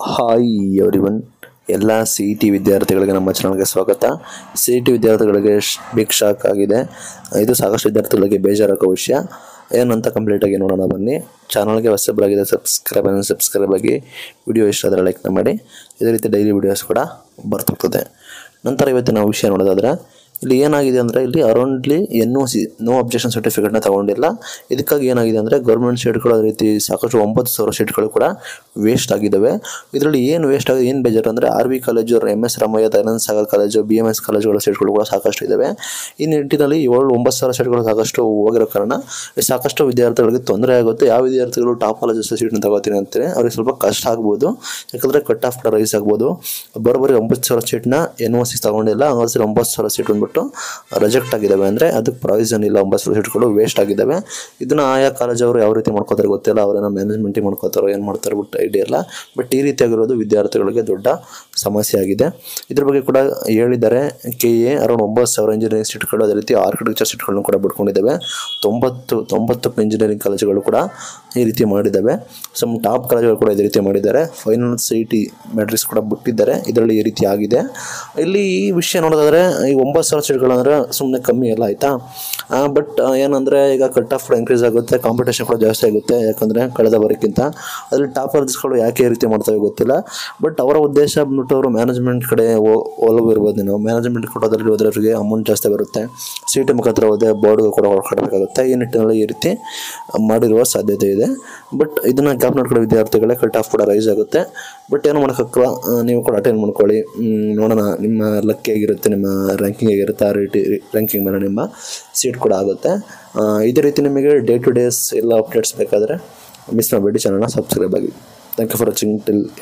hi everyone ಎಲ್ಲ C E T ವಿದ್ಯಾರ್ಥಿಗಳಿಗೆ ನಮ್ಮ ಚಾನಲ್ಗೆ ಸ್ವಾಗತ ಸಿ ಇ ಟಿ ವಿದ್ಯಾರ್ಥಿಗಳಿಗೆ ಶ್- ಬಿಗ್ ಶಾಕ್ ಆಗಿದೆ ಇದು ಸಾಕಷ್ಟು ವಿದ್ಯಾರ್ಥಿಗಳಿಗೆ ಬೇಜಾರಾಗೋ ವಿಷಯ ಏನಂತ ಕಂಪ್ಲೀಟಾಗಿ ನೋಡೋಣ ಬನ್ನಿ ಚಾನಲ್ಗೆ ಹೊಸಬರಾಗಿದೆ ಸಬ್ಸ್ಕ್ರೈಬ್ ಆಗಿ ಸಬ್ಸ್ಕ್ರೈಬ್ ಆಗಿ ವಿಡಿಯೋ ಇಷ್ಟ ಆದರೆ ಲೈಕ್ನ ಮಾಡಿ ಇದೇ ರೀತಿ ಡೈಲಿ ವಿಡಿಯೋಸ್ ಕೂಡ ಬರ್ತಿರ್ತದೆ ನಂತರ ಇವತ್ತಿನ ವಿಷಯ ನೋಡೋದಾದರೆ ಇಲ್ಲಿ ಏನಾಗಿದೆ ಅಂದರೆ ಇಲ್ಲಿ ಅರೌಂಡ್ಲಿ N O C no objection ಸರ್ಟಿಫಿಕೇಟ್ನ ತಗೊಂಡಿಲ್ಲ ಇದಕ್ಕಾಗಿ ಏನಾಗಿದೆ ಅಂದರೆ ಗೌರ್ಮೆಂಟ್ ಸೀಟ್ಗಳು ಅದೇ ರೀತಿ ಸಾಕಷ್ಟು ಒಂಬತ್ತು ಸಾವಿರ ಸೀಟ್ಗಳು ಕೂಡ ವೇಸ್ಟ್ ಆಗಿದ್ದಾವೆ ಇದರಲ್ಲಿ ಏನು ವೇಸ್ಟ್ ಆಗಿದೆ ಏನು ಬೇಜಾರು ಅಂದರೆ R V college M S Ramaiah Dayananda Sagar college B M S ಕಾಲೇಜುಗಳ ಸೀಟ್ಗಳು ಕೂಡ ಸಾಕಷ್ಟು ಇದ್ದಾವೆ ಈ ನಿಟ್ಟಿನಲ್ಲಿ ಏಳು ಒಂಬತ್ತು ಸಾವಿರ ಸೀಟ್ಗಳು ಸಾಕಷ್ಟು ಹೋಗಿರೋ ಕಾರಣ ಈ ಸಾಕಷ್ಟು ವಿದ್ಯಾರ್ಥಿಗಳಿಗೆ ತೊಂದರೆ ಆಗುತ್ತೆ ಯಾವ ವಿದ್ಯಾರ್ಥಿಗಳು ಟಾಪ್ ಕಾಲೇಜಸ್ ಸೀಟ್ನ ತಗೋತೀನಿ ಅಂತಾರೆ ಅವ್ರಿಗೆ ಸ್ವಲ್ಪ ಕಷ್ಟ ಆಗ್ಬೋದು ಯಾಕಂದರೆ ಕಟ್ ಆಫ್ ಕೂಡ ರೈಸ್ ಆಗ್ಬೋದು ಬರೋಬ್ಬರಿ ಒಂಬತ್ತು ಸಾವಿರ ಸೀಟ್ನ ಎನ್ ಒ ಸಿ ತಗೊಂಡಿಲ್ಲ ಹಂಗಾದ್ರೆ ಒಂಬತ್ತು ಸಾವಿರ ಸೀಟ್ ಬಂದ್ಬಿಟ್ಟು ರಿಜೆಕ್ಟ್ ಆಗಿದ್ದಾವೆ ಅಂದರೆ ಅದಕ್ಕೆ ಪ್ರಾವಿಷನ್ ಇಲ್ಲ ಒಂಬತ್ತು ಸಾವಿರ ಸೀಟ್ಗಳು ವೇಸ್ಟ್ ಆಗಿದ್ದಾವೆ ಇದನ್ನು ಆಯಾ ಕಾಲೇಜವರು ಯಾವ ರೀತಿ ಮಾಡ್ಕೋತಾರೆ ಗೊತ್ತಿಲ್ಲ ಅವರೇನೋ ಮ್ಯಾನೇಜ್ಮೆಂಟಿಗೆ ಮಾಡ್ಕೋತಾರೋ ಏನು ಮಾಡ್ತಾರೆ ಬಿಟ್ಟು ಐಡಿಯಾ ಇಲ್ಲ ಬಟ್ ಈ ರೀತಿಯಾಗಿರೋದು ವಿದ್ಯಾರ್ಥಿಗಳಿಗೆ ದೊಡ್ಡ ಸಮಸ್ಯೆ ಆಗಿದೆ ಇದ್ರ ಬಗ್ಗೆ ಕೂಡ ಹೇಳಿದ್ದಾರೆ ಕೆ ಎ ಅರೌಂಡ್ ಒಂಬತ್ತು ಸಾವಿರ ಇಂಜಿನಿಯರಿಂಗ್ ಸೀಟ್ಗಳು ಅದೇ ರೀತಿ ಆರ್ಕಿಟೆಕ್ಚರ್ ಸೀಟ್ಗಳನ್ನು ಕೂಡ ಬಿಟ್ಕೊಂಡಿದ್ದಾವೆ ತೊಂಬತ್ತು ತೊಂಬತ್ತು ಇಂಜಿನಿಯರಿಂಗ್ ಕಾಲೇಜುಗಳು ಕೂಡ ಈ ರೀತಿ ಮಾಡಿದ್ದಾವೆ ಸಮ್ ಟಾಪ್ ಕಾಲೇಜುಗಳು ಕೂಡ ಇದೇ ರೀತಿ ಮಾಡಿದ್ದಾರೆ ಫೈನಲ್ ಸಿ ಟಿ ಮ್ಯಾಟ್ರಿಕ್ಸ್ ಕೂಡ ಬಿಟ್ಟಿದ್ದಾರೆ ಇದರಲ್ಲಿ ಈ ರೀತಿ ಆಗಿದೆ ಇಲ್ಲಿ ಈ ವಿಷಯ ನೋಡೋದಾದ್ರೆ ಈ ಒಂಬತ್ತು ಸಾವಿರ ಸೀಟ್ಗಳು ಅಂದರೆ ಸುಮ್ಮನೆ ಕಮ್ಮಿ ಅಲ್ಲ ಆಯಿತಾ ಬಟ್ ಏನಂದರೆ ಈಗ ಕಟ್ ಆಫ್ ಕೂಡ ಇನ್ಕ್ರೀಸ್ ಆಗುತ್ತೆ ಕಾಂಪಿಟೇಷನ್ ಕೂಡ ಜಾಸ್ತಿ ಆಗುತ್ತೆ ಯಾಕಂದರೆ ಕಳೆದ ಬಾರಿಕ್ಕಿಂತ ಅದರಲ್ಲಿ ಟಾಪ್ ಕಾಲೇಜಸ್ಗಳು ಯಾಕೆ ಈ ರೀತಿ ಮಾಡ್ತವೆ ಗೊತ್ತಿಲ್ಲ ಬಟ್ ಅವರ ಉದ್ದೇಶ ಬಂದ್ಬಿಟ್ಟು ಅವರು ಮ್ಯಾನೇಜ್ಮೆಂಟ್ ಕಡೆ ಒ- ಒಲವು ಇರ್ಬೋದು ನಾವು ಮ್ಯಾನೇಜ್ಮೆಂಟ್ ಕೊಡೋದ್ರಲ್ಲಿ ಹೋದ್ರವರಿಗೆ ಅಮೌಂಟ್ ಜಾಸ್ತಿ ಬರುತ್ತೆ ಸಿ ಟಿ ಮುಖಾಂತರ ಹೋದರೆ ಬೋರ್ಡ್ಗೆ ಕೂಡ ಕಟ್ಟಬೇಕಾಗುತ್ತೆ ಈ ನಿಟ್ಟಿನಲ್ಲಿ ಈ ರೀತಿ ಮಾಡಿರುವ ಸಾಧ್ಯತೆ ಇದೆ ಬಟ್ ಇದನ್ನು ಗ್ಯಾಪ್ ನೋಡ್ಕೊಳ್ಳೋ ವಿದ್ಯಾರ್ಥಿಗಳೇ ಕಟ್ ಆಫ್ ಕೂಡ ರೈಸ್ ಆಗುತ್ತೆ ಬಟ್ ಏನು ಮಾಡೋಕ್ಕಾಗಲ್ಲ ಆ, ನೀವು ಕೂಡ ಅಟೆಂಡ್ ಮಾಡ್ಕೊಳ್ಳಿ ಮ್, ನೋಡೋಣ ನಿಮ್ಮ ಲಕ್ಕಿ ಆಗಿರುತ್ತೆ ನಿಮ್ಮ ರ್ಯಾಂಕಿಂಗ್ ಆಗಿರುತ್ತೆ ಆ ರೀತಿ ರ್ಯಾಂಕಿಂಗ್ ಮೇಲೆ ನಿಮ್ಮ ಸೀಟ್ ಕೂಡ ಆಗುತ್ತೆ ಆ, ಇದೇ ರೀತಿ ನಿಮಗೆ ಡೇ ಟು ಡೇಸ್ ಎಲ್ಲ ಅಪ್ಡೇಟ್ಸ್ ಬೇಕಾದರೆ ಮಿಸ್ ಮಾಡಬೇಡಿ ಚಾನಲ್ನ ಸಬ್ಸ್ಕ್ರೈಬ್ ಆಗಿ thank you for watching till